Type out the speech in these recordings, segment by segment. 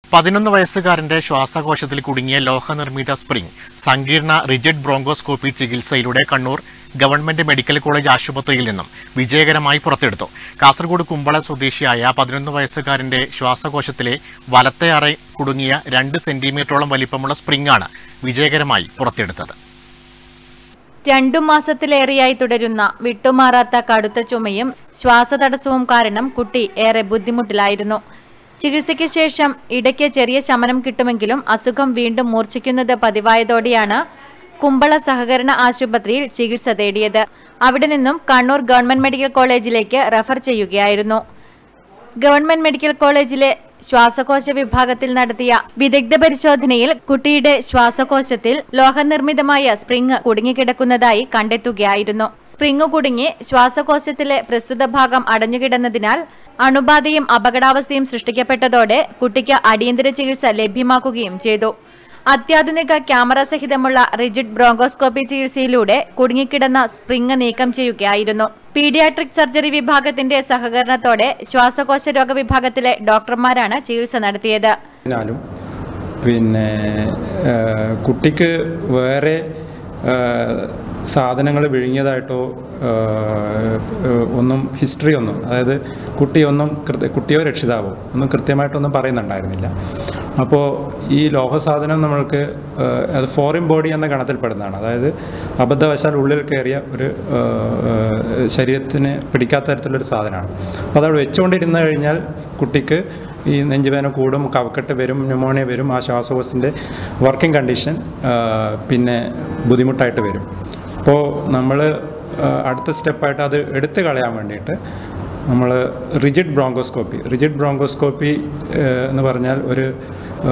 പതിനൊന്ന് വയസ്സുകാരന്റെ ശ്വാസകോശത്തിൽ കുടുങ്ങിയ ലോഹനിർമ്മിത സ്പ്രിംഗ് സങ്കീർണ റിജിഡ് ബ്രോങ്കോസ്കോപ്പി ചികിത്സയിലൂടെ കണ്ണൂർ ഗവൺമെന്റ് മെഡിക്കൽ കോളേജ് ആശുപത്രിയിൽ നിന്നും വിജയകരമായി പുറത്തെടുത്തു കാസർഗോഡ് കുമ്പള സ്വദേശിയായ പതിനൊന്ന് വയസ്സുകാരന്റെ ശ്വാസകോശത്തിലെ വലത്തെ അറ കുടുങ്ങിയ രണ്ട് സെന്റിമീറ്ററോളം വലിപ്പമുള്ള സ്പ്രിംഗാണ് വിജയകരമായി പുറത്തെടുത്തത് രണ്ടു മാസത്തിലേറെയായി തുടരുന്ന വിട്ടുമാറാത്ത കടുത്ത ചുമയും ശ്വാസതടസ്സവും കാരണം കുട്ടി ഏറെ ബുദ്ധിമുട്ടിലായിരുന്നു ചികിത്സയ്ക്ക് ശേഷം ഇടയ്ക്ക് ചെറിയ ശമനം കിട്ടുമെങ്കിലും അസുഖം വീണ്ടും മൂർച്ഛിക്കുന്നത് പതിവായതോടെയാണ് കുമ്പള സഹകരണ ആശുപത്രിയിൽ ചികിത്സ തേടിയത് അവിടെ നിന്നും കണ്ണൂർ ഗവൺമെന്റ് മെഡിക്കൽ കോളേജിലേക്ക് റഫർ ചെയ്യുകയായിരുന്നു ഗവൺമെന്റ് മെഡിക്കൽ കോളേജിലെ ശ്വാസകോശ വിഭാഗത്തിൽ നടത്തിയ വിദഗ്ധ പരിശോധനയിൽ കുട്ടിയുടെ ശ്വാസകോശത്തിൽ ലോഹനിർമ്മിതമായ സ്പ്രിംഗ് കുടുങ്ങിക്കിടക്കുന്നതായി കണ്ടെത്തുകയായിരുന്നു സ്പ്രിംഗ് കുടുങ്ങി ശ്വാസകോശത്തിലെ പ്രസ്തുത ഭാഗം അടഞ്ഞുകിടന്നതിനാൽ അണുബാധയും അപകടാവസ്ഥയും സൃഷ്ടിക്കപ്പെട്ടതോടെ കുട്ടിക്ക് അടിയന്തര ചികിത്സ ലഭ്യമാക്കുകയും ചെയ്തു അത്യാധുനിക ക്യാമറ സഹിതമുള്ള റിജിഡ് ബ്രോങ്കോസ്കോപ്പി ചികിത്സയിലൂടെ കുടുങ്ങിക്കിടന്ന സ്പ്രിംഗ് നീക്കം ചെയ്യുകയായിരുന്നു പീഡിയാട്രിക് സർജറി വിഭാഗത്തിന്റെ സഹകരണത്തോടെ ശ്വാസകോശ രോഗ വിഭാഗത്തിലെ ഡോക്ടർമാരാണ് ചികിത്സ നടത്തിയത് ാലും പിന്നെ ആ, കുട്ടിക്ക് വേറെ സാധനങ്ങൾ വിഴുങ്ങിയതായിട്ടോ ആ, ഒന്നും ഹിസ്റ്ററി ഒന്നും അതായത് കുട്ടി ഒന്നും കൃത്യ കുട്ടിയോ രക്ഷിതാവോ ഒന്നും കൃത്യമായിട്ടൊന്നും പറയുന്നുണ്ടായിരുന്നില്ല അപ്പോൾ ഈ ലോഹ സാധനം നമ്മൾക്ക് ആ, അത് ഫോറിൻ ബോഡി എന്ന ഗണത്തിൽപ്പെടുന്നതാണ് അതായത് അബദ്ധവശാൽ ഉള്ളിൽ കയറിയ ഒരു ആ, ആ, ശരീരത്തിന് പിടിക്കാത്ത തരത്തിലൊരു സാധനമാണ് അപ്പോൾ അതവിടെ വെച്ചുകൊണ്ടിരുന്നു കഴിഞ്ഞാൽ കുട്ടിക്ക് ഈ നെഞ്ചുവേദന കൂടും കവക്കെട്ട് വരും ന്യൂമോണിയ വരും ആ ശ്വാസകോശത്തിൻ്റെ വർക്കിംഗ് കണ്ടീഷൻ ആ, പിന്നെ ബുദ്ധിമുട്ടായിട്ട് വരും അപ്പോൾ നമ്മൾ അടുത്ത സ്റ്റെപ്പായിട്ട് അത് എടുത്തു കളയാൻ വേണ്ടിയിട്ട് നമ്മൾ റിജിഡ് ബ്രോങ്കോസ്കോപ്പി റിജിഡ് ബ്രോങ്കോസ്കോപ്പി എന്ന് പറഞ്ഞാൽ ഒരു ആ,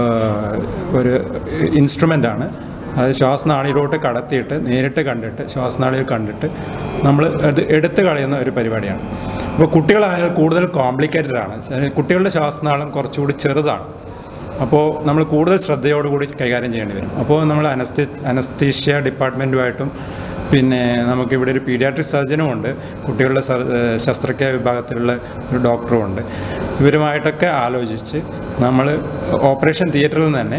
ഒരു ഇൻസ്ട്രുമെൻ്റ് ആണ് അത് ശ്വാസനാളിയിലോട്ട് കടത്തിയിട്ട് നേരിട്ട് കണ്ടിട്ട് ശ്വാസനാളിയിൽ കണ്ടിട്ട് നമ്മൾ അത് എടുത്തു കളയുന്ന ഒരു പരിപാടിയാണ് അപ്പോൾ കുട്ടികളായാൽ കൂടുതൽ കോംപ്ലിക്കേറ്റഡ് ആണ് ചെ- കുട്ടികളുടെ ശ്വാസനാളം കുറച്ചുകൂടി ചെറുതാണ് അപ്പോൾ നമ്മൾ കൂടുതൽ ശ്രദ്ധയോടുകൂടി കൈകാര്യം ചെയ്യേണ്ടി വരും അപ്പോൾ നമ്മൾ അനസ്തി അനസ്തീഷ്യ ഡിപ്പാർട്ട്മെൻറ്റുമായിട്ടും പിന്നെ നമുക്കിവിടെ ഒരു പീഡിയാട്രിക് സർജനും ഉണ്ട് കുട്ടികളുടെ സർ- ഏഹ് ശസ്ത്രക്രിയ വിഭാഗത്തിലുള്ള ഒരു ഡോക്ടറും ഉണ്ട് ഇവരുമായിട്ടൊക്കെ ആലോചിച്ച് നമ്മൾ ഓപ്പറേഷൻ തിയേറ്ററിൽ നിന്ന് തന്നെ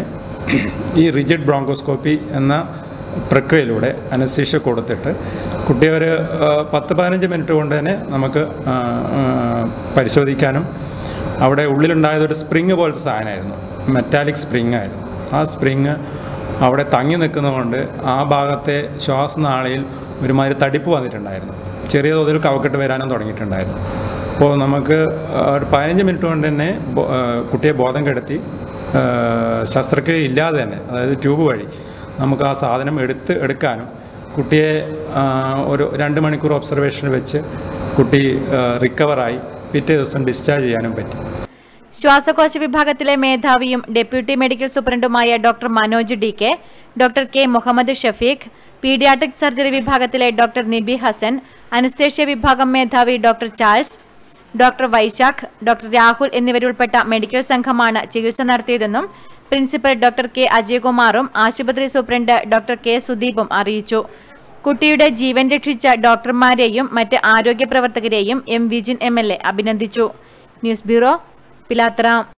ഈ റിജിഡ് ബ്രോങ്കോസ്കോപ്പി എന്ന പ്രക്രിയയിലൂടെ അനസ്തീഷ്യ കൊടുത്തിട്ട് കുട്ടിയെ ഒരു ആ, പത്ത് പതിനഞ്ച് മിനിറ്റ് കൊണ്ട് തന്നെ നമുക്ക് ആ, ആ, പരിശോധിക്കാനും അവിടെ ഉള്ളിലുണ്ടായത് ഒരു സ്പ്രിങ് പോലത്തെ സാധനമായിരുന്നു മെറ്റാലിക് സ്പ്രിങ് ആയിരുന്നു ആ സ്പ്രിങ് അവിടെ തങ്ങി നിൽക്കുന്നതുകൊണ്ട് ആ ഭാഗത്തെ ശ്വാസനാളിയിൽ ഒരുമാതിരി തടിപ്പ് വന്നിട്ടുണ്ടായിരുന്നു ചെറിയ തോതിൽ കവക്കെട്ട് വരാനും തുടങ്ങിയിട്ടുണ്ടായിരുന്നു അപ്പോൾ നമുക്ക് ആ, ഒരു പതിനഞ്ച് മിനിറ്റ് കൊണ്ട് തന്നെ ബോ- ആ, കുട്ടിയെ ബോധം കെടുത്തി ആ, ശസ്ത്രക്രിയ ഇല്ലാതെ തന്നെ അതായത് ട്യൂബ് വഴി നമുക്ക് ആ സാധനം എടുത്ത് എടുക്കാനും കുട്ടിയെ ആ, ഒരു രണ്ട് മണിക്കൂർ ഒബ്സർവേഷനിൽ വെച്ച് കുട്ടി റിക്കവറായി പിറ്റേ ദിവസം ഡിസ്ചാർജ് ചെയ്യാനും പറ്റി ശ്വാസകോശ വിഭാഗത്തിലെ മേധാവിയും ഡെപ്യൂട്ടി മെഡിക്കൽ സൂപ്രണ്ടുമായ doctor Manoj D K doctor K Muhammad Shafeeq paediatric surgery വിഭാഗത്തിലെ ഡോക്ടർ നിബി ഹസൻ അനസ്തേഷ്യ വിഭാഗം മേധാവി doctor Charles doctor Vaishakh doctor Rahul എന്നിവരുൾപ്പെട്ട മെഡിക്കൽ സംഘമാണ് ചികിത്സ നടത്തിയതെന്നും പ്രിൻസിപ്പൽ ഡോക്ടർ കെ അജയകുമാറും ആശുപത്രി സൂപ്രണ്ട് ഡോക്ടർ കെ സുദീപും അറിയിച്ചു കുട്ടിയുടെ ജീവൻ രക്ഷിച്ച ഡോക്ടർമാരെയും മറ്റ് ആരോഗ്യ പ്രവർത്തകരെയും M Vijin M L A അഭിനന്ദിച്ചു ന്യൂസ് ബ്യൂറോ പിലാത്തറ